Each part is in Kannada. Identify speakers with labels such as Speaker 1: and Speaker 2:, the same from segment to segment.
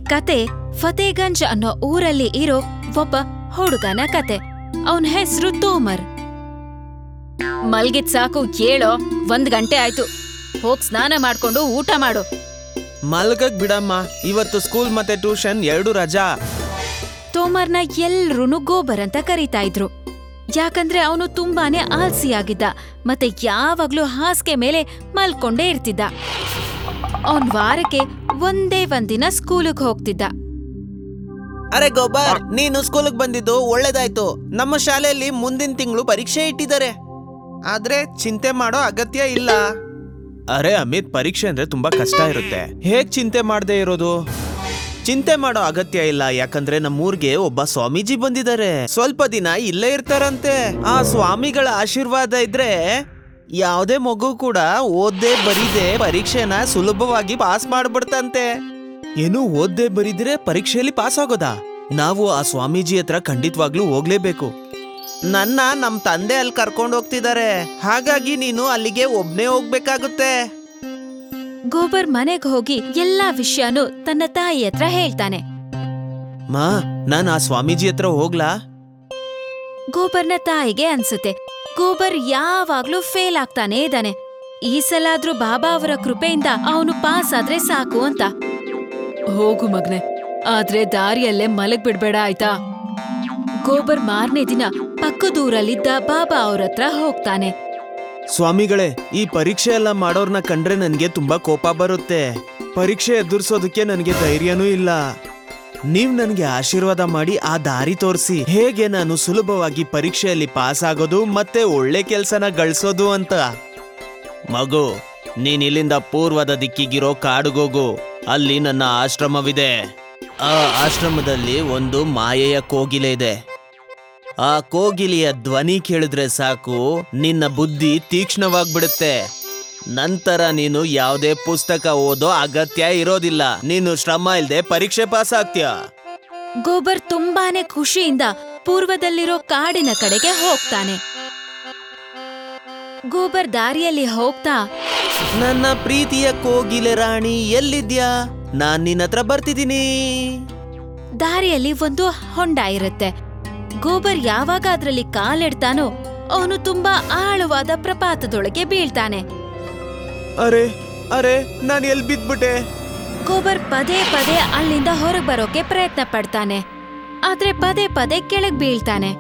Speaker 1: ಕತೆ ಫತೇಗಂಜ್ ಅನ್ನೋ ಊರಲ್ಲಿ ಇರೋ ಒಬ್ಬ ಹುಡುಗನ ಕತೆ ಅವನ್ ಹೆಸರು ತೋಮರ್ ಮಲ್ಗಿದ್ ಸಾಕು ಏಳೋ ಒಂದ್ ಗಂಟೆ ಆಯ್ತು ಹೋಗ್ ಸ್ನಾನ ಮಾಡ್ಕೊಂಡು ಊಟ ಮಾಡು
Speaker 2: ಮಲ್ಗಕ್ ಬಿಡಮ್ಮ ಇವತ್ತು ಸ್ಕೂಲ್ ಮತ್ತೆ ಟ್ಯೂಷನ್ ಎರಡು ರಜಾ
Speaker 1: ತೋಮರ್ನ ಎಲ್ರೂನು ಗೋಬರ್ ಅಂತ ಕರೀತಾ ಇದ್ರು ಯಾಕಂದ್ರೆ ಅವನು ತುಂಬಾನೇ ಆಲ್ಸಿಯಾಗಿದ್ದ ಮತ್ತೆ ಯಾವಾಗ್ಲೂ ಹಾಸಿಗೆ ಮೇಲೆ ಮಲ್ಕೊಂಡೇ ಇರ್ತಿದ್ದ ಅವನ್ ವಾರಕ್ಕೆ ಒಂದೇ ಒಂದಿನ ಸ್ಕೂಲಿಗೆ ಹೋಗ್ತಿದ್ದ
Speaker 2: ಅರೆ ಗೋಬರ್ ನೀನು ಸ್ಕೂಲ್ಗೆ ಬಂದಿದ್ದು ಒಳ್ಳೇದಾಯ್ತು ನಮ್ಮ ಶಾಲೆಯಲ್ಲಿ ಮುಂದಿನ ತಿಂಗಳು ಪರೀಕ್ಷೆ ಇಟ್ಟಿದ್ದಾರೆ ಆದ್ರೆ ಚಿಂತೆ ಮಾಡೋ ಅಗತ್ಯ ಇಲ್ಲ ಅರೆ ಅಮಿತ್ ಪರೀಕ್ಷೆ ಅಂದ್ರೆ ತುಂಬಾ ಕಷ್ಟ ಇರುತ್ತೆ ಹೇಗ್ ಚಿಂತೆ ಮಾಡದೆ ಇರೋದು ಚಿಂತೆ ಮಾಡೋ ಅಗತ್ಯ ಇಲ್ಲ ಯಾಕಂದ್ರೆ ನಮ್ಮೂರ್ಗೆ ಒಬ್ಬ ಸ್ವಾಮೀಜಿ ಬಂದಿದ್ದಾರೆ ಸ್ವಲ್ಪ ದಿನ ಇಲ್ಲೇ ಇರ್ತಾರಂತೆ ಆ ಸ್ವಾಮಿಗಳ ಆಶೀರ್ವಾದ ಇದ್ರೆ ಯಾವ್ದೇ ಮಗು ಕೂಡ ಓದ್ದೆ ಬರೀದೆ ಪರೀಕ್ಷೆನ ಸುಲಭವಾಗಿ ಪಾಸ್ ಮಾಡ್ಬಿಡ್ತಂತೆ ಏನು ಓದ್ದೆ ಬರೀದ್ರೆ ಪರೀಕ್ಷೆಯಲ್ಲಿ ಪಾಸ್ ಆಗೋದಾ ನಾವು ಆ ಸ್ವಾಮೀಜಿ ಹತ್ರ ಖಂಡಿತವಾಗ್ಲೂ ಹೋಗ್ಲೇಬೇಕು ನನ್ನ ನಮ್ ತಂದೆ ಅಲ್ಲಿ ಕರ್ಕೊಂಡು ಹೋಗ್ತಿದ್ದಾರೆ ಹಾಗಾಗಿ ನೀನು ಅಲ್ಲಿಗೆ ಒಬ್ನೇ ಹೋಗ್ಬೇಕಾಗುತ್ತೆ
Speaker 1: ಗೋಬರ್ ಮನೆಗ್ ಹೋಗಿ ಎಲ್ಲಾ ವಿಷಯನೂ ತನ್ನ ತಾಯಿ ಹತ್ರ ಹೇಳ್ತಾನೆ
Speaker 2: ಮಾ ನಾನು ಆ ಸ್ವಾಮೀಜಿ ಹತ್ರ ಹೋಗ್ಲಾ
Speaker 1: ಗೋಬರ್ನ ತಾಯಿಗೆ ಅನ್ಸುತ್ತೆ ಗೋಬರ್ ಯಾವಾಗ್ಲೂ ಫೇಲ್ ಆಗ್ತಾನೇ ಇದ್ದಾನೆ ಈ ಸಲಾದ್ರೂ ಬಾಬಾ ಅವರ ಕೃಪೆಯಿಂದ ಅವನು ಪಾಸ್ ಆದ್ರೆ ಸಾಕು ಅಂತ ಹೋಗು ಮಗ್ನೆ ಆದ್ರೆ ದಾರಿಯಲ್ಲೇ ಮಲಗ್ ಬಿಡ್ಬೇಡ ಆಯ್ತಾ ಗೋಬರ್ ಮಾರನೇ ದಿನ ಪಕ್ಕದೂರಲ್ಲಿದ್ದ ಬಾಬಾ ಅವ್ರ ಹತ್ರ ಹೋಗ್ತಾನೆ
Speaker 2: ಸ್ವಾಮಿಗಳೇ ಈ ಪರೀಕ್ಷೆ ಎಲ್ಲ ಮಾಡೋರ್ನ ಕಂಡ್ರೆ ನನಗೆ ತುಂಬಾ ಕೋಪ ಬರುತ್ತೆ ಪರೀಕ್ಷೆ ಎದುರಿಸೋದಕ್ಕೆ ನನಗೆ ಧೈರ್ಯನೂ ಇಲ್ಲ ನೀವ್ ನನಗೆ ಆಶೀರ್ವಾದ ಮಾಡಿ ಆ ದಾರಿ ತೋರಿಸಿ ಹೇಗೆ ನಾನು ಸುಲಭವಾಗಿ ಪರೀಕ್ಷೆಯಲ್ಲಿ ಪಾಸ್ ಆಗೋದು ಮತ್ತೆ ಒಳ್ಳೆ ಕೆಲ್ಸನ ಗಳಿಸೋದು ಅಂತ ಮಗು ನೀನ್ ಇಲ್ಲಿಂದ ಪೂರ್ವದ ದಿಕ್ಕಿಗಿರೋ ಕಾಡುಗೋಗು ಅಲ್ಲಿ ನನ್ನ ಆಶ್ರಮವಿದೆ ಆ ಆಶ್ರಮದಲ್ಲಿ ಒಂದು ಮಾಯೆಯ ಕೋಗಿಲೆ ಇದೆ ಆ ಕೋಗಿಲೆಯ ಧ್ವನಿ ಕೇಳಿದ್ರೆ ಸಾಕು ನಿನ್ನ ಬುದ್ಧಿ ತೀಕ್ಷ್ಣವಾಗ್ಬಿಡುತ್ತೆ ನಂತರ ನೀನು ಯಾವುದೇ ಪುಸ್ತಕ ಓದೋ ಅಗತ್ಯ ಇರೋದಿಲ್ಲ ನೀನು ಶ್ರಮ ಇಲ್ದೆ ಪರೀಕ್ಷೆ ಪಾಸ್ ಆಗ್ತೀಯ
Speaker 1: ಗೋಬರ್ ತುಂಬಾನೇ ಖುಷಿಯಿಂದ ಪೂರ್ವದಲ್ಲಿರೋ ಕಾಡಿನ ಕಡೆಗೆ ಹೋಗ್ತಾನೆ ಗೋಬರ್ ದಾರಿಯಲ್ಲಿ ಹೋಗ್ತಾ
Speaker 2: ನನ್ನ ಪ್ರೀತಿಯ ಕೋಗಿಲೆ ರಾಣಿ ಎಲ್ಲಿದ್ಯಾ ನಾನ್ ನಿನ್ನ ಹತ್ರ ಬರ್ತಿದ್ದೀನಿ
Speaker 1: ದಾರಿಯಲ್ಲಿ ಒಂದು ಹೊಂಡ ಇರುತ್ತೆ ಗೋಬರ್ ಯಾವಾಗ ಅದ್ರಲ್ಲಿ ಕಾಲಿಡ್ತಾನೋ ಅವನು ತುಂಬಾ ಆಳವಾದ ಪ್ರಪಾತದೊಳಗೆ ಬೀಳ್ತಾನೆ
Speaker 2: ಅರೆ ಅರೆ ನಾನು ಎಲ್ಲಿ ಬಿದ್ಬಿಟ್ಟೆ
Speaker 1: ಗೋಬರ್ ಪದೇ ಪದೇ ಅಲ್ಲಿಂದ ಹೊರಗ್ ಬರೋಕೆ ಪ್ರಯತ್ನ ಪಡ್ತಾನೆ ಆದ್ರೆ ಪದೇ ಪದೇ ಕೆಳಗ್ ಬೀಳ್ತಾನೆ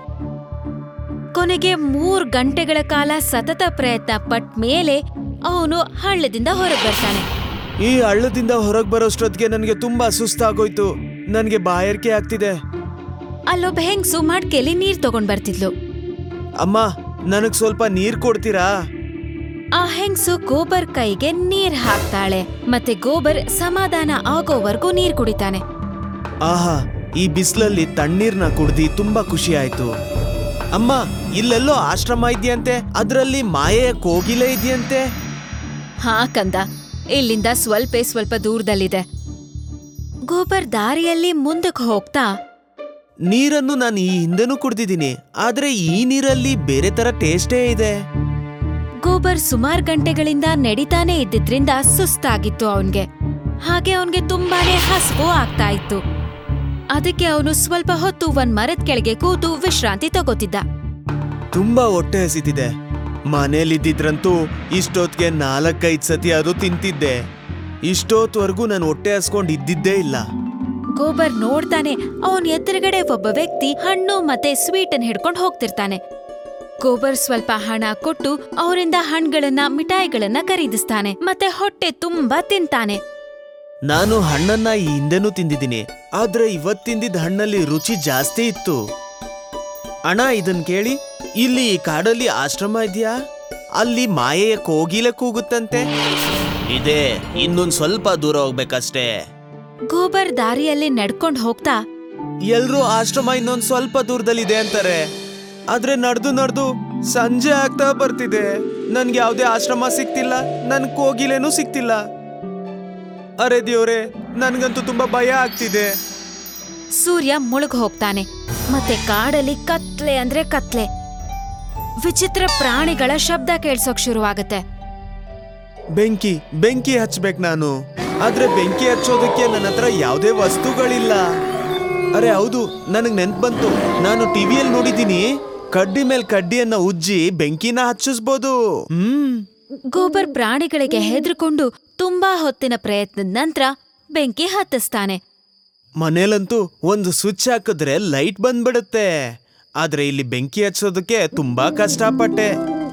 Speaker 1: ಕೊನೆಗೆ ಮೂರ್ ಗಂಟೆಗಳ ಕಾಲ ಸತತ ಪ್ರಯತ್ನ ಪಟ್ಟ ಮೇಲೆ ಅವನು ಹಳ್ಳದಿಂದ ಹೊರಗ್ ಬರ್ತಾನೆ
Speaker 2: ಈ ಹಳ್ಳದಿಂದ ಹೊರಗೆ ಬರೋಷ್ಟೊತ್ತಿಗೆ ನನಗೆ ತುಂಬಾ ಸುಸ್ತಾಗೋಯ್ತು ನನಗೆ ಬಾಯಾರಿಕೆ ಆಗ್ತಿದೆ
Speaker 1: ಅಲ್ಲೊಬ್ಬ ಹೆಂಗ್ಸು ಮಡ್ಕೆಲಿ ನೀರ್ ತಗೊಂಡ್ ಬರ್ತಿದ್ಲು
Speaker 2: ಅಮ್ಮ ನನಗ್ ಸ್ವಲ್ಪ ನೀರ್ ಕೊಡ್ತೀರಾ
Speaker 1: ಆ ಹೆಂಗ್ಸು ಗೋಬರ್ ಕೈಗೆ ನೀರ್ ಹಾಕ್ತಾಳೆ ಮತ್ತೆ ಗೋಬರ್ ಸಮಾಧಾನ ಆಗೋವರ್ಗೂ ನೀರ್ ಕುಡಿತಾನೆ
Speaker 2: ಆಹಾ ಈ ಬಿಸಿಲಲ್ಲಿ ತಣ್ಣೀರ್ನ ಕುಡ್ದಿ ತುಂಬಾ ಖುಷಿ ಆಯ್ತು ಅಮ್ಮ ಇಲ್ಲೆಲ್ಲೋ ಆಶ್ರಮ ಇದೆಯಂತೆ ಅದ್ರಲ್ಲಿ ಮಾಯೆಯ ಕೋಗಿಲೆ ಇದೆಯಂತೆ
Speaker 1: ಹಾ ಕಂದ ಇಲ್ಲಿಂದ ಸ್ವಲ್ಪೇ ಸ್ವಲ್ಪ ದೂರದಲ್ಲಿದೆ ಗೋಬರ್ ದಾರಿಯಲ್ಲಿ ಮುಂದಕ್ಕೆ ಹೋಗ್ತಾ
Speaker 2: ನೀರನ್ನು ನಾನು ಈ ಹಿಂದೆನೂ ಕುಡ್ದಿದ್ದೀನಿ ಆದ್ರೆ ಈ ನೀರಲ್ಲಿ ಬೇರೆ ತರ ಟೇಸ್ಟೇ ಇದೆ
Speaker 1: ಗೋಬರ್ ಸುಮಾರು ಗಂಟೆಗಳಿಂದ ನಡಿತಾನೆ ಇದ್ದಿದ್ರಿಂದ ಸುಸ್ತಾಗಿತ್ತು ಅವನ್ಗೆ ಹಾಗೆ ಅವನ್ಗೆ ತುಂಬಾನೇ ಹಸಿವು ಆಗ್ತಾ ಇತ್ತು ಅದಕ್ಕೆ ಅವನು ಸ್ವಲ್ಪ ಹೊತ್ತು ಒಂದ್ ಮರದ ಕೆಳಗೆ ಕೂತು ವಿಶ್ರಾಂತಿ ತಗೋತಿದ್ದ
Speaker 2: ತುಂಬಾ ಹೊಟ್ಟೆ ಹಸಿತಿದೆ ಮನೇಲಿದ್ದಿದ್ರಂತೂ ಇಷ್ಟೊತ್ತಿಗೆ ನಾಲ್ಕೈದು ಸತಿ ಅದು ತಿಂತಿದ್ದೆ ಇಷ್ಟೊತ್ವರೆಗೂ ನಾನು ಹೊಟ್ಟೆ ಹಸ್ಕೊಂಡು ಇದ್ದಿದ್ದೇ ಇಲ್ಲ
Speaker 1: ಗೋಬರ್ ನೋಡ್ತಾನೆ ಅವನ್ ಎದುರುಗಡೆ ಒಬ್ಬ ವ್ಯಕ್ತಿ ಹಣ್ಣು ಮತ್ತೆ ಸ್ವೀಟನ್ ಹಿಡ್ಕೊಂಡು ಹೋಗ್ತಿರ್ತಾನೆ ಗೋಬರ್ ಸ್ವಲ್ಪ ಹಣ ಕೊಟ್ಟು ಅವರಿಂದ ಹಣ್ಗಳನ್ನ ಮಿಠಾಯಿಗಳನ್ನ ಖರೀದಿಸ್ತಾನೆ ಮತ್ತೆ ಹೊಟ್ಟೆ ತುಂಬಾ ತಿಂತಾನೆ
Speaker 2: ನಾನು ಹಣ್ಣನ್ನ ಈ ಹಿಂದೆನೂ ತಿಂದಿದ್ದೀನಿ ಆದ್ರೆ ಇವತ್ ತಿಂದಿದ್ದ ಹಣ್ಣಲ್ಲಿ ರುಚಿ ಜಾಸ್ತಿ ಇತ್ತು ಅಣ್ಣ ಇದನ್ ಕೇಳಿ ಇಲ್ಲಿ ಈ ಕಾಡಲ್ಲಿ ಆಶ್ರಮ ಇದೆಯಾ ಅಲ್ಲಿ ಮಾಯೆಯ ಕೋಗಿಲೆ ಕೂಗುತ್ತಂತೆ ಇದೆ ಇನ್ನೊಂದ್ ಸ್ವಲ್ಪ ದೂರ ಹೋಗ್ಬೇಕಷ್ಟೇ
Speaker 1: ಗೋಬರ್ ದಾರಿಯಲ್ಲಿ ನಡ್ಕೊಂಡ್ ಹೋಗ್ತಾ
Speaker 2: ಎಲ್ರೂ ಆಶ್ರಮ ಇನ್ನೊಂದ್ ಸ್ವಲ್ಪ ದೂರದಲ್ಲಿದೆ ಅಂತಾರೆ ಆದ್ರೆ ನಡ್ದು ನಡ್ದು ಸಂಜೆ ಆಗ್ತಾ ಬರ್ತಿದೆ ನನ್ಗೆ ಯಾವ್ದೇ ಆಶ್ರಮ ಸಿಕ್ತಿಲ್ಲ ನನ್ ಕೋಗಿಲೇನೂ ಸಿಕ್ತಿಲ್ಲ ಅರೆ ದೇವ್ರೆ ನನ್ಗಂತೂ ತುಂಬಾ ಭಯ ಆಗ್ತಿದೆ
Speaker 1: ಸೂರ್ಯ ಮುಳುಗ್ ಹೋಗ್ತಾನೆ ಮತ್ತೆ ಕಾಡಲ್ಲಿ ಕತ್ಲೆ ಅಂದ್ರೆ ಕತ್ಲೆ ವಿಚಿತ್ರ ಪ್ರಾಣಿಗಳ ಶಬ್ದ ಕೇಳ್ಸೋಕ್ ಶುರುವಾಗತ್ತೆ
Speaker 2: ಬೆಂಕಿ ಬೆಂಕಿ ಹಚ್ಬೇಕು ನಾನು ಆದ್ರೆ ಬೆಂಕಿ ಹಚ್ಚೋದಕ್ಕೆ ನನ್ನ ಹತ್ರ ಯಾವುದೇ ವಸ್ತುಗಳಿಲ್ಲ ಅರೆ ಹೌದು ನನಗ್ ನೆನ್ಪ್ ಬಂತು ನಾನು ಟಿವಿಯಲ್ಲಿ ನೋಡಿದೀನಿ ಕಡ್ಡಿ ಮೇಲ್ ಕಡ್ಡಿಯನ್ನ ಉಜ್ಜಿ ಬೆಂಕಿನ ಹಚ್ಚಿಸ್ಬೋದು ಹ್ಮ್
Speaker 1: ಗೋಬರ್ ಪ್ರಾಣಿಗಳಿಗೆ ಹೆದರ್ಕೊಂಡು ತುಂಬಾ ಹೊತ್ತಿನ ಪ್ರಯತ್ನದ ನಂತರ ಬೆಂಕಿ ಹತ್ತಿಸ್ತಾನೆ
Speaker 2: ಮನೇಲಂತೂ ಒಂದು ಸ್ವಿಚ್ ಹಾಕಿದ್ರೆ ಲೈಟ್ ಬಂದ್ಬಿಡುತ್ತೆ ಆದ್ರೆ ಇಲ್ಲಿ ಬೆಂಕಿ ಹಚ್ಚೋದಕ್ಕೆ ತುಂಬಾ ಕಷ್ಟಪಟ್ಟೆ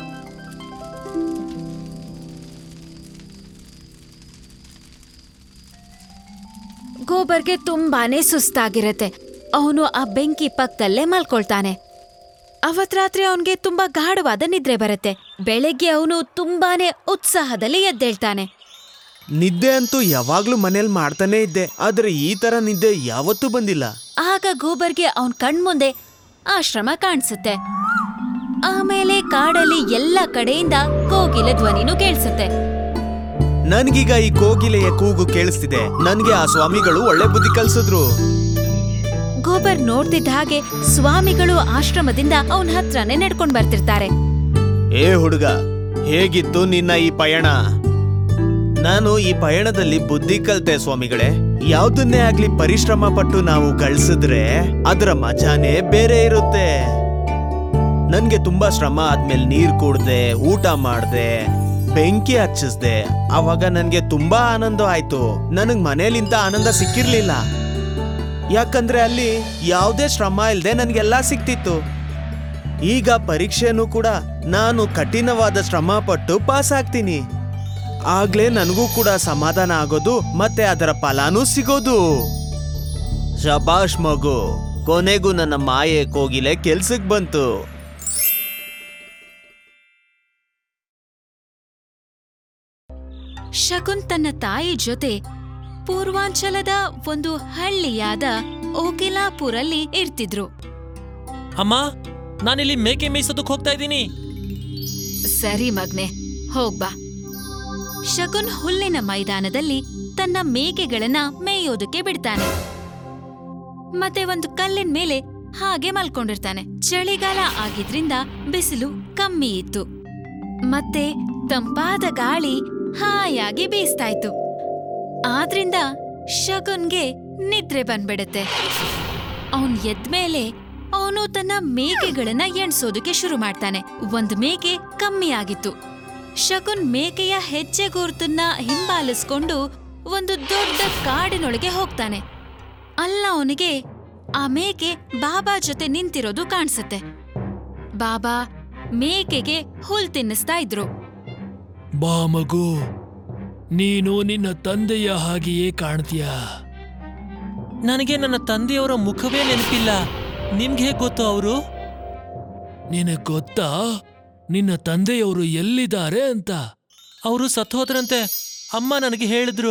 Speaker 1: ಗೋಬರ್ಗೆ ತುಂಬಾನೇ ಸುಸ್ತಾಗಿರತ್ತೆ ಅವನು ಆ ಬೆಂಕಿ ಪಕ್ಕದಲ್ಲೇ ಮಲ್ಕೊಳ್ತಾನೆ ಅವತ್ ರಾತ್ರಿ ಅವನ್ಗೆ ತುಂಬಾ ಗಾಢವಾದ ನಿದ್ರೆ ಬರುತ್ತೆ ಬೆಳಗ್ಗೆ ಅವನು ತುಂಬಾನೇ ಉತ್ಸಾಹದಲ್ಲಿ ಎದ್ದೇಳ್ತಾನೆ
Speaker 2: ನಿದ್ದೆ ಅಂತೂ ಯಾವಾಗ್ಲೂ ಮನೇಲಿ ಮಾಡ್ತಾನೆ ಇದ್ದೆ ಆದ್ರೆ ಈ ತರ ನಿದ್ದೆ ಯಾವತ್ತೂ ಬಂದಿಲ್ಲ
Speaker 1: ಆಗ ಗೋಬರ್ಗೆ ಅವನ್ ಕಣ್ಮುಂದೆ ಆಶ್ರಮ ಕಾಣಿಸುತ್ತೆ ಆಮೇಲೆ ಕಾಡಲ್ಲಿ ಎಲ್ಲ ಕಡೆಯಿಂದ ಕೋಗಿಲೆ ಧ್ವನಿನೂ ಕೇಳಿಸುತ್ತೆ
Speaker 2: ನನ್ಗೀಗ ಈ ಕೋಗಿಲೆಯ ಕೂಗು ಕೇಳಿಸ್ತಿದೆ ನನ್ಗೆ ಆ ಸ್ವಾಮಿಗಳು ಒಳ್ಳೆ ಬುದ್ಧಿ ಕಲ್ಸಿದ್ರು
Speaker 1: ಗೋಬರ್ ನೋಡ್ತಿದ್ದ ಹಾಗೆ ಸ್ವಾಮಿಗಳು ಆಶ್ರಮದಿಂದ ಅವನ ಹತ್ರನೇ ನಡ್ಕೊಂಡ್ ಬರ್ತಿರ್ತಾರೆ
Speaker 2: ಏ ಹುಡುಗ ಹೇಗಿತ್ತು ನಿನ್ನ ಈ ಪಯಣ ನಾನು ಈ ಪಯಣದಲ್ಲಿ ಬುದ್ಧಿ ಕಲ್ತೆ ಸ್ವಾಮಿಗಳೇ ಯಾವ್ದನ್ನೇ ಆಗ್ಲಿ ಪರಿಶ್ರಮ ಪಟ್ಟು ನಾವು ಗಳಿಸಿದ್ರೆ ಅದರ ಮಜಾನೇ ಬೇರೆ ಇರುತ್ತೆ ನನ್ಗೆ ತುಂಬಾ ಶ್ರಮ ಆದ್ಮೇಲೆ ನೀರ್ ಕುಡ್ದೆ ಊಟ ಮಾಡ್ದೆ ಬೆಂಕಿ ಹಚ್ಚಿಸ್ದೆ ಅವಾಗ ನನ್ಗೆ ತುಂಬಾ ಆನಂದ ಆಯ್ತು ನನಗ್ ಮನೇಲಿಂತ ಆನಂದ ಸಿಕ್ಕಿರ್ಲಿಲ್ಲ ಯಾಕಂದ್ರೆ ಅಲ್ಲಿ ಯಾವುದೇ ಶ್ರಮ ಇಲ್ದೆ ನನ್ಗೆಲ್ಲಾ ಸಿಕ್ತಿತ್ತು ಈಗ ಪರೀಕ್ಷೆನೂ ಕೂಡ ನಾನು ಕಠಿಣವಾದ ಶ್ರಮ ಪಟ್ಟು ಪಾಸ್ ಆಗ್ತೀನಿ ಆಗ್ಲೇ ನನಗೂ ಕೂಡ ಸಮಾಧಾನ ಆಗೋದು ಮತ್ತೆ ಅದರ ಫಲಾನೂ ಸಿಗೋದು ಶಬಾಷ್ ಮಗು ಕೊನೆಗೂ ನನ್ನ ಮಾಯೆ ಕೋಗಿಲೆ ಕೆಲ್ಸಕ್ ಬಂತು
Speaker 1: ಶಕುನ್ ತನ್ನ ತಾಯಿ ಜೊತೆ ಪೂರ್ವಾಂಚಲದ ಒಂದು ಹಳ್ಳಿಯಾದ ಓಕಿಲಾಪುರಲ್ಲಿ ಇರ್ತಿದ್ರು
Speaker 3: ಅಮ್ಮ ನಾನಿಲ್ಲಿ ಮೇಕೆ ಮೇಯ್ಸೋದಕ್ಕೆ ಹೋಗ್ತಾ ಇದ್ದೀನಿ
Speaker 1: ಸರಿ ಮಗ್ನೆ ಹೋಗ್ಬಾ ಶಕುನ್ ಹುಲ್ಲಿನ ಮೈದಾನದಲ್ಲಿ ತನ್ನ ಮೇಕೆಗಳನ್ನ ಮೇಯೋದಕ್ಕೆ ಬಿಡ್ತಾನೆ ಮತ್ತೆ ಒಂದು ಕಲ್ಲಿನ ಮೇಲೆ ಹಾಗೆ ಮಲ್ಕೊಂಡಿರ್ತಾನೆ ಚಳಿಗಾಲ ಆಗಿದ್ರಿಂದ ಬಿಸಿಲು ಕಮ್ಮಿ ಇತ್ತು ಮತ್ತೆ ತಂಪಾದ ಗಾಳಿ ಹಾಯಾಗಿ ಬೀಸ್ತಾ ಇತ್ತು ಆದ್ರಿಂದ ಶಗುನ್ಗೆ ನಿದ್ರೆ ಬಂದ್ಬಿಡುತ್ತೆ ಅವನ್ ಎದ್ಮೇಲೆ ಅವನು ತನ್ನ ಮೇಕೆಗಳನ್ನ ಎಣ್ಸೋದಕ್ಕೆ ಶುರು ಮಾಡ್ತಾನೆ ಒಂದ್ ಮೇಕೆ ಕಮ್ಮಿ ಆಗಿತ್ತು ಶಗುನ್ ಮೇಕೆಯ ಹೆಜ್ಜೆ ಗುರುತನ್ನ ಹಿಂಬಾಲಿಸ್ಕೊಂಡು ಒಂದು ದೊಡ್ಡ ಕಾಡಿನೊಳಗೆ ಹೋಗ್ತಾನೆ ಅಲ್ಲ ಅವನಿಗೆ ಆ ಮೇಕೆ ಬಾಬಾ ಜೊತೆ ನಿಂತಿರೋದು ಕಾಣಿಸುತ್ತೆ ಬಾಬಾ ಮೇಕೆಗೆ ಹುಲ್ ತಿನ್ನಿಸ್ತಾ ಇದ್ರು
Speaker 4: ಬಾ ಮಗು ನೀನು ನಿನ್ನ ತಂದೆಯ ಹಾಗೆಯೇ ಕಾಣ್ತೀಯ
Speaker 3: ನನಗೆ ನನ್ನ ತಂದೆಯವರ ಮುಖವೇ ನೆನಪಿಲ್ಲ ನಿಮ್ಗೆ ಹೇಗ್ ಗೊತ್ತು ಅವರು
Speaker 4: ನಿನಗ್ ಗೊತ್ತಾ ನಿನ್ನ ತಂದೆಯವರು ಎಲ್ಲಿದ್ದಾರೆ ಅಂತ
Speaker 3: ಅವರು ಸತ್ತೋದ್ರಂತೆ ಅಮ್ಮ ನನಗೆ ಹೇಳಿದ್ರು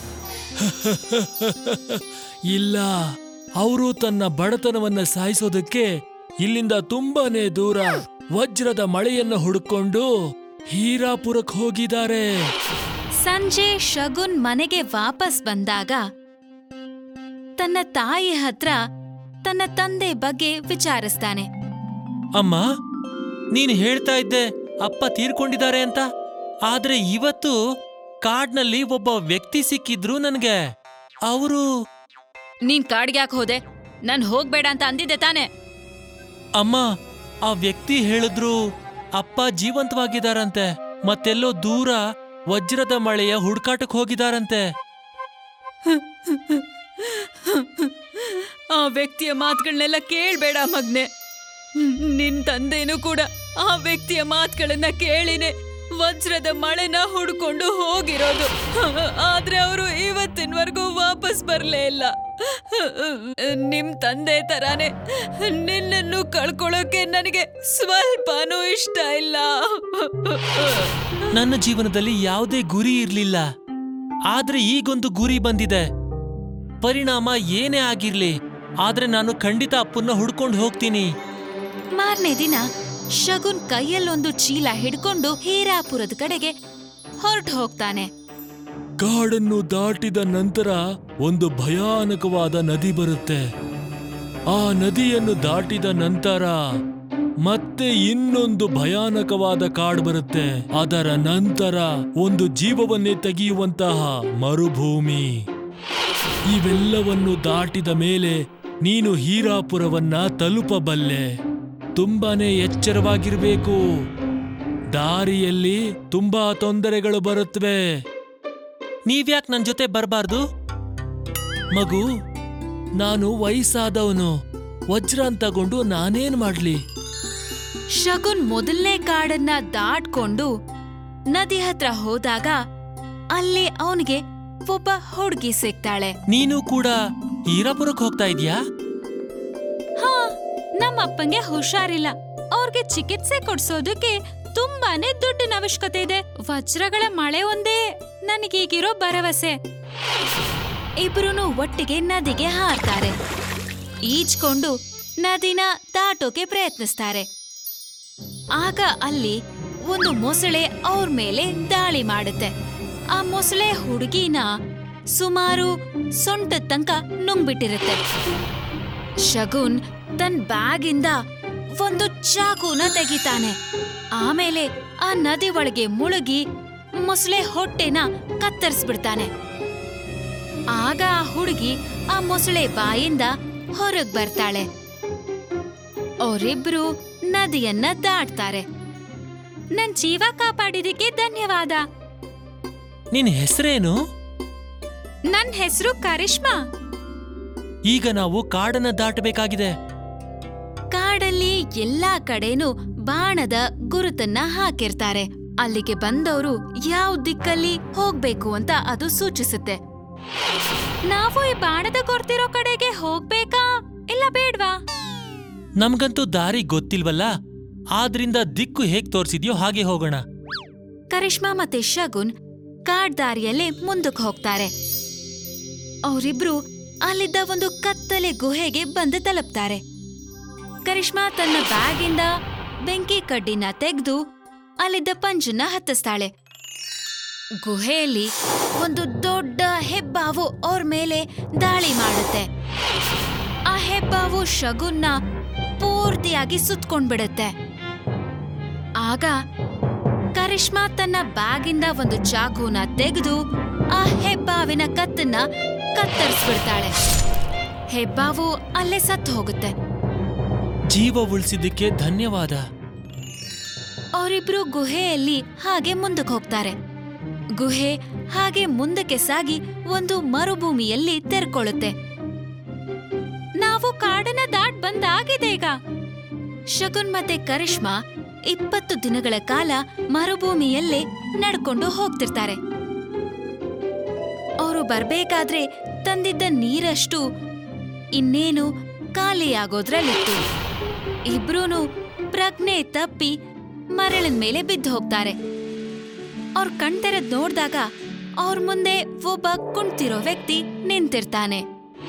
Speaker 4: ಇಲ್ಲ ಅವರು ತನ್ನ ಬಡತನವನ್ನ ಸಾಯಿಸೋದಕ್ಕೆ ಇಲ್ಲಿಂದ ತುಂಬಾನೇ ದೂರ ವಜ್ರದ ಮಳೆಯನ್ನ ಹುಡುಕೊಂಡು ಹೀರಾಪುರಕ್ಕೆ ಹೋಗಿದ್ದಾರೆ
Speaker 1: ಸಂಜೆ ಶಗುನ್ ಮನೆಗೆ ವಾಪಸ್ ಬಂದಾಗ ತನ್ನ ತಾಯಿ ಹತ್ರ ತನ್ನ ತಂದೆ ಬಗ್ಗೆ ವಿಚಾರಿಸ್ತಾನೆ
Speaker 3: ಅಮ್ಮ ನೀನು ಹೇಳ್ತಾ ಇದ್ದೆ ಅಪ್ಪ ತೀರ್ಕೊಂಡಿದ್ದಾರೆ ಅಂತ ಆದ್ರೆ ಇವತ್ತು ಕಾಡ್ನಲ್ಲಿ ಒಬ್ಬ ವ್ಯಕ್ತಿ ಸಿಕ್ಕಿದ್ರು ನನಗೆ ಅವರು
Speaker 1: ನೀನ್ ಕಾಡ್ಗೆ ಯಾಕೆ ಹೋದೆ ನಾನ್ ಹೋಗ್ಬೇಡ ಅಂತ ಅಂದಿದ್ದೆ ತಾನೆ
Speaker 3: ಅಮ್ಮ ಆ ವ್ಯಕ್ತಿ ಹೇಳಿದ್ರು ಅಪ್ಪ ಜೀವಂತವಾಗಿದಾರಂತೆ ಮತ್ತೆಲ್ಲೋ ದೂರ ವಜ್ರದ ಮಳೆಯ ಹುಡ್ಕಾಟಕ್ಕೆ ಹೋಗಿದಾರಂತೆ
Speaker 1: ಆ ವ್ಯಕ್ತಿಯ ಮಾತುಗಳನ್ನೆಲ್ಲ ಕೇಳ್ಬೇಡ ಮಗ್ನೆ ನಿನ್ ತಂದೆನೂ ಕೂಡ ಆ ವ್ಯಕ್ತಿಯ ಮಾತುಗಳನ್ನ ಕೇಳಿನೆ ವಜ್ರದ ಮಳೆನ ಹುಡ್ಕೊಂಡು ಹೋಗಿರೋದು ಆದ್ರೆ ಅವರು ಇವತ್ತಿನವರೆಗೂ ವಾಪಸ್ ಬರ್ಲೇ ಇಲ್ಲ ನಿಮ್ ತಂದೆ ತರಾನೇ ನಿನ್ನನ್ನು ಕಳ್ಕೊಳ್ಳೋಕೆ ನನಗೆ ಸ್ವಲ್ಪನೂ ಇಷ್ಟ ಇಲ್ಲ
Speaker 3: ನನ್ನ ಜೀವನದಲ್ಲಿ ಯಾವುದೇ ಗುರಿ ಇರ್ಲಿಲ್ಲ ಆದ್ರೆ ಈಗೊಂದು ಗುರಿ ಬಂದಿದೆ ಪರಿಣಾಮ ಏನೇ ಆಗಿರ್ಲಿ ಆದ್ರೆ ನಾನು ಖಂಡಿತ ಅಪ್ಪನ್ನ ಹುಡ್ಕೊಂಡು ಹೋಗ್ತೀನಿ
Speaker 1: ಮಾರನೇ ದಿನ ಶಗುನ್ ಕೈಯಲ್ಲೊಂದು ಚೀಲ ಹಿಡ್ಕೊಂಡು ಹೀರಾಪುರದ ಕಡೆಗೆ ಹೊರಟು ಹೋಗ್ತಾನೆ
Speaker 4: ಕಾಡನ್ನು ದಾಟಿದ ನಂತರ ಒಂದು ಭಯಾನಕವಾದ ನದಿ ಬರುತ್ತೆ ಆ ನದಿಯನ್ನು ದಾಟಿದ ನಂತರ ಮತ್ತೆ ಇನ್ನೊಂದು ಭಯಾನಕವಾದ ಕಾಡು ಬರುತ್ತೆ ಅದರ ನಂತರ ಒಂದು ಜೀವವನ್ನೇ ತೆಗೆಯುವಂತಹ ಮರುಭೂಮಿ ಇವೆಲ್ಲವನ್ನು ದಾಟಿದ ಮೇಲೆ ನೀನು ಹೀರಾಪುರವನ್ನ ತಲುಪಬಲ್ಲೆ ತುಂಬಾನೇ ಎಚ್ಚರವಾಗಿರ್ಬೇಕು ದಾರಿಯಲ್ಲಿ ತುಂಬಾ ತೊಂದರೆಗಳು ಬರುತ್ತವೆ
Speaker 3: ನೀವ್ಯಾಕ್ ನನ್ ಜೊತೆ ಬರಬಾರ್ದು
Speaker 4: ಮಗು ನಾನು ವಯಸ್ಸಾದವನು ವಜ್ರ ತಗೊಂಡು ನಾನೇನ್ ಮಾಡ್ಲಿ
Speaker 1: ಶಗುನ್ ಮೊದಲನೇ ಕಾಡನ್ನ ದಾಟ್ಕೊಂಡು ನದಿ ಹತ್ರ ಹೋದಾಗ ಅಲ್ಲಿ ಅವನಿಗೆ ಒಬ್ಬ ಹುಡುಗಿ ಸಿಗ್ತಾಳೆ
Speaker 3: ನೀನು ಕೂಡ ಹೀರಾಪುರಕ್ಕೆ ಹೋಗ್ತಾ ಇದ್ಯಾ
Speaker 1: ಹಾ ನಮ್ಮಪ್ಪಂಗೆ ಹುಷಾರಿಲ್ಲ ಅವ್ರಿಗೆ ಚಿಕಿತ್ಸೆ ಕೊಡ್ಸೋದಕ್ಕೆ ತುಂಬಾನೇ ದುಡ್ಡಿನ ಅವಶ್ಯಕತೆ ಇದೆ ವಜ್ರಗಳ ಮಳೆ ಒಂದೇ ನನಗೀಗಿರೋ ಭರವಸೆ ಇಬ್ರು ಒಟ್ಟಿಗೆ ನದಿಗೆ ಹಾರ್ತಾರೆ ಈಜ್ಕೊಂಡು ನದಿನ ದಾಟೋಕೆ ಪ್ರಯತ್ನಿಸ್ತಾರೆ ಆಗ ಅಲ್ಲಿ ಒಂದು ಮೊಸಳೆ ಅವ್ರ ಮೇಲೆ ದಾಳಿ ಮಾಡುತ್ತೆ ಆ ಮೊಸಳೆ ಹುಡುಗಿನ ಸುಮಾರು ಸೊಂಟ ತನಕ ನುಂಗ್ಬಿಟ್ಟಿರುತ್ತೆ ಶಗುನ್ ತನ್ ಬ್ಯಾಗಿಂದ ಒಂದು ಚಾಕುನ ತೆಗಿತಾನೆ ಆಮೇಲೆ ಆ ನದಿ ಒಳಗೆ ಮುಳುಗಿ ಮೊಸಳೆ ಹೊಟ್ಟೆನ ಕತ್ತರಿಸ್ಬಿಡ್ತಾನೆ ಆಗ ಆ ಹುಡುಗಿ ಆ ಮೊಸಳೆ ಬಾಯಿಂದ ಹೊರಗ್ ಬರ್ತಾಳೆ ಅವರಿಬ್ರು ನದಿಯನ್ನ ದಾಟ್ತಾರೆ ನನ್ ಜೀವ ಕಾಪಾಡಿದಕ್ಕೆ ಧನ್ಯವಾದ
Speaker 3: ನಿನ್ ಹೆಸರೇನು
Speaker 1: ನನ್ ಹೆಸರು ಕರಿಷ್ಮಾ
Speaker 3: ಈಗ ನಾವು ಕಾಡನ್ನ ದಾಟಬೇಕಾಗಿದೆ
Speaker 1: ಕಾಡಲ್ಲಿ ಎಲ್ಲಾ ಕಡೆನೂ ಬಾಣದ ಗುರುತನ್ನ ಹಾಕಿರ್ತಾರೆ ಅಲ್ಲಿಗೆ ಬಂದವರು ಯಾವ ದಿಕ್ಕಲ್ಲಿ ಹೋಗ್ಬೇಕು ಅಂತ ಅದು ಸೂಚಿಸುತ್ತೆ ನಾವು ಈ ಬಾಣದ ಕೊರ್ತಿರೋ ಕಡೆಗೆ ಹೋಗ್ಬೇಕಾ ಇಲ್ಲ ಬೇಡ್ವಾ
Speaker 3: ನಮ್ಗಂತೂ ದಾರಿ ಗೊತ್ತಿಲ್ವಲ್ಲ ಆದ್ರಿಂದ ದಿಕ್ಕು ಹೇಗ್ ತೋರ್ಸಿದ್ಯೋ ಹಾಗೆ ಹೋಗೋಣ
Speaker 1: ಕರಿಷ್ಮಾ ಮತ್ತೆ ಶಗುನ್ ಕಾಡ್ ದಾರಿಯಲ್ಲೇ ಮುಂದಕ್ಕೆ ಹೋಗ್ತಾರೆ ಅವರಿಬ್ರು ಅಲ್ಲಿದ್ದ ಒಂದು ಕತ್ತಲೆ ಗುಹೆಗೆ ಬಂದು ತಲುಪ್ತಾರೆ ಕರಿಷ್ಮಾ ತನ್ನ ಬ್ಯಾಗಿಂದ ಬೆಂಕಿ ಕಡ್ಡಿನ ತೆಗೆದು ಅಲ್ಲಿದ್ದ ಪಂಜನ್ನ ಹತ್ತಿಸ್ತಾಳೆ ಗುಹೆಯಲ್ಲಿ ಒಂದು ದೊಡ್ಡ ಹೆಬ್ಬಾವು ಅವ್ರ ಮೇಲೆ ದಾಳಿ ಮಾಡುತ್ತೆ ಆ ಹೆಬ್ಬಾವು ಶಗುನ್ನ ಪೂರ್ತಿಯಾಗಿ ಸುತ್ಕೊಂಡ್ಬಿಡುತ್ತೆ ಆಗ ಕರಿಷ್ಮಾ ತನ್ನ ಬ್ಯಾಗಿಂದ ಒಂದು ಚಾಕುನ ತೆಗೆದು ಆ ಹೆಬ್ಬಾವಿನ ಕತ್ತನ್ನ ಕತ್ತರಿಸ್ಬಿಡ್ತಾಳೆ ಹೆಬ್ಬಾವು ಅಲ್ಲೇ ಸತ್ತು ಹೋಗುತ್ತೆ
Speaker 3: ಜೀವ ಉಳಿಸಿದ್ದಕ್ಕೆ ಧನ್ಯವಾದ
Speaker 1: ಅವರಿಬ್ರು ಗುಹೆಯಲ್ಲಿ ಹಾಗೆ ಮುಂದಕ್ಕೆ ಹೋಗ್ತಾರೆ ಗುಹೆ ಹಾಗೆ ಮುಂದಕ್ಕೆ ಸಾಗಿ ಒಂದು ಮರುಭೂಮಿಯಲ್ಲಿ ತೆರ್ಕೊಳ್ಳುತ್ತೆ ನಾವು ಕಾಡನ್ನ ದಾಟ್ ಬಂದಾಗಿದೆ ಈಗ ಶಗುನ್ ಮತ್ತೆ ಕರಿಷ್ಮಾ ಇಪ್ಪತ್ತು ದಿನಗಳ ಕಾಲ ಮರುಭೂಮಿಯಲ್ಲೇ ನಡ್ಕೊಂಡು ಹೋಗ್ತಿರ್ತಾರೆ ಅವರು ಬರ್ಬೇಕಾದ್ರೆ ತಂದಿದ್ದ ನೀರಷ್ಟು ಇನ್ನೇನು ಖಾಲಿಯಾಗೋದ್ರಲ್ಲಿತ್ತು ಇಬ್ರೂನು ಪ್ರಜ್ಞೆ ತಪ್ಪಿ ಮರಳಿನ ಮೇಲೆ ಬಿದ್ದು ಹೋಗ್ತಾರೆ ಅವ್ರ ಕಣ್ತೆರೆದ್ ನೋಡ್ದಾಗ ಅವ್ರ ಮುಂದೆ ಒಬ್ಬ ಕುಂತಿರೋ ವ್ಯಕ್ತಿ ನಿಂತಿರ್ತಾನೆ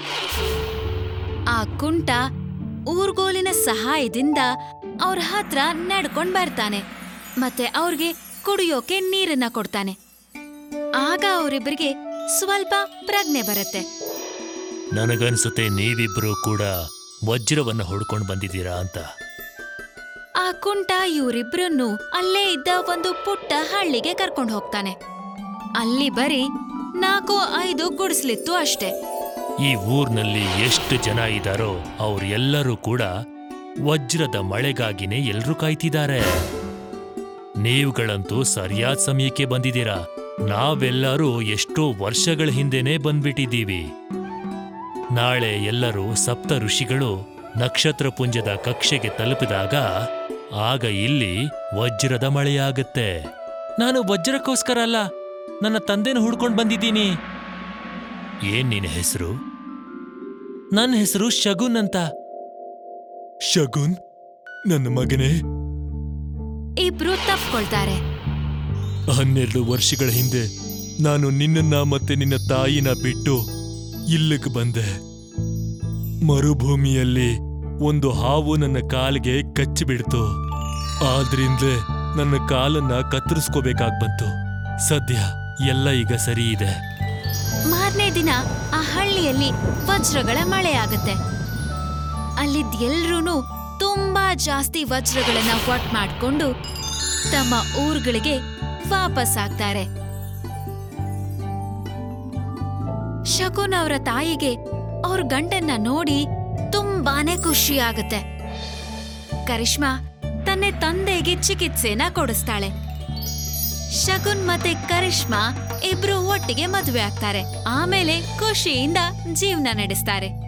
Speaker 1: ಆ ಕುಂಟ ಊರ್ಗೋಲಿನ ಸಹಾಯದಿಂದ ಅವ್ರ ಹತ್ರ ನಡ್ಕೊಂಡ್ ಬರ್ತಾನೆ ಮತ್ತೆ ಅವ್ರಿಗೆ ಕುಡಿಯೋಕೆ ನೀರನ್ನ ಕೊಡ್ತಾನೆ ಆಗ ಅವರಿಬ್ಬರಿಗೆ ಸ್ವಲ್ಪ ಪ್ರಜ್ಞೆ ಬರುತ್ತೆ
Speaker 4: ನನಗನ್ಸುತ್ತೆ ನೀವಿಬ್ರು ಕೂಡ ವಜ್ರವನ್ನ ಹೊಡ್ಕೊಂಡು ಬಂದಿದ್ದೀರಾ ಅಂತ
Speaker 1: ಆ ಕುಂಟ ಇವರಿಬ್ರನ್ನು ಅಲ್ಲೇ ಇದ್ದ ಒಂದು ಪುಟ್ಟ ಹಳ್ಳಿಗೆ ಕರ್ಕೊಂಡು ಹೋಗ್ತಾನೆ ಅಲ್ಲಿ ಬರೀ ನಾಲ್ಕು ಐದು ಗುಡಿಸ್ಲಿತ್ತು ಅಷ್ಟೇ
Speaker 4: ಈ ಊರ್ನಲ್ಲಿ ಎಷ್ಟು ಜನ ಇದ್ದಾರೋ ಅವ್ರೆಲ್ಲರೂ ಕೂಡ ವಜ್ರದ ಮಳೆಗಾಗಿನೇ ಎಲ್ರೂ ಕಾಯ್ತಿದ್ದಾರೆ ನೀವುಗಳಂತೂ ಸರಿಯಾದ ಸಮಯಕ್ಕೆ ಬಂದಿದ್ದೀರಾ ನಾವೆಲ್ಲರೂ ಎಷ್ಟೋ ವರ್ಷಗಳ ಹಿಂದೆನೇ ಬಂದ್ಬಿಟ್ಟಿದ್ದೀವಿ ನಾಳೆ ಎಲ್ಲರೂ ಸಪ್ತ ಋಷಿಗಳು ನಕ್ಷತ್ರ ಪುಂಜದ ಕಕ್ಷೆಗೆ ತಲುಪಿದಾಗ ಆಗ ಇಲ್ಲಿ ವಜ್ರದ ಮಳೆಯಾಗತ್ತೆ
Speaker 3: ನಾನು ವಜ್ರಕ್ಕೋಸ್ಕರ ಅಲ್ಲ ನನ್ನ ತಂದೆನ ಹುಡ್ಕೊಂಡ್ ಬಂದಿದ್ದೀನಿ
Speaker 4: ಏನ್ ನಿನ್ನ ಹೆಸರು
Speaker 3: ನನ್ನ ಹೆಸರು ಶಗುನ್ ಅಂತ
Speaker 4: ಶಗುನ್ ನನ್ನ ಮಗನೇ
Speaker 1: ಇಬ್ರು ತಪ್ಕೊಳ್ತಾರೆ
Speaker 4: ಹನ್ನೆರಡು ವರ್ಷಗಳ ಹಿಂದೆ ನಾನು ನಿನ್ನನ್ನ ಮತ್ತೆ ನಿನ್ನ ತಾಯಿನ ಬಿಟ್ಟು ಇಲ್ಲಿಗೆ ಬಂದೆ ಮರುಭೂಮಿಯಲ್ಲಿ ಒಂದು ಹಾವು ನನ್ನ ಕಾಲಿಗೆ ಕಚ್ಚಿಬಿಡ್ತು ಆದ್ರಿಂದಲೇ ನನ್ನ ಕಾಲನ್ನ ಕತ್ತರಿಸ್ಕೋಬೇಕಾಗ್ ಬಂತು ಸದ್ಯ ಎಲ್ಲ ಈಗ ಸರಿ ಇದೆ
Speaker 1: ಮಾರನೇ ದಿನ ಆ ಹಳ್ಳಿಯಲ್ಲಿ ವಜ್ರಗಳ ಮಳೆ ಆಗತ್ತೆ ಅಲ್ಲಿದ್ ಎಲ್ರೂನು ತುಂಬಾ ಜಾಸ್ತಿ ವಜ್ರಗಳನ್ನ ಒಟ್ ಮಾಡ್ಕೊಂಡು ತಮ್ಮ ಊರುಗಳಿಗೆ ವಾಪಸ್ ಆಗ್ತಾರೆ ಶಕುನ್ ಅವರ ತಾಯಿಗೆ ಅವ್ರ ಗಂಡನ್ನ ನೋಡಿ ತುಂಬಾನೇ ಖುಷಿ ಆಗತ್ತೆ ಕರಿಷ್ಮಾ ತನ್ನ ತಂದೆಗೆ ಚಿಕಿತ್ಸೆನ ಕೊಡಿಸ್ತಾಳೆ ಶಗುನ್ ಮತ್ತೆ ಕರಿಷ್ಮಾ ಇಬ್ರು ಒಟ್ಟಿಗೆ ಮದುವೆ ಆಗ್ತಾರೆ ಆಮೇಲೆ ಖುಷಿಯಿಂದ ಜೀವನ ನಡೆಸ್ತಾರೆ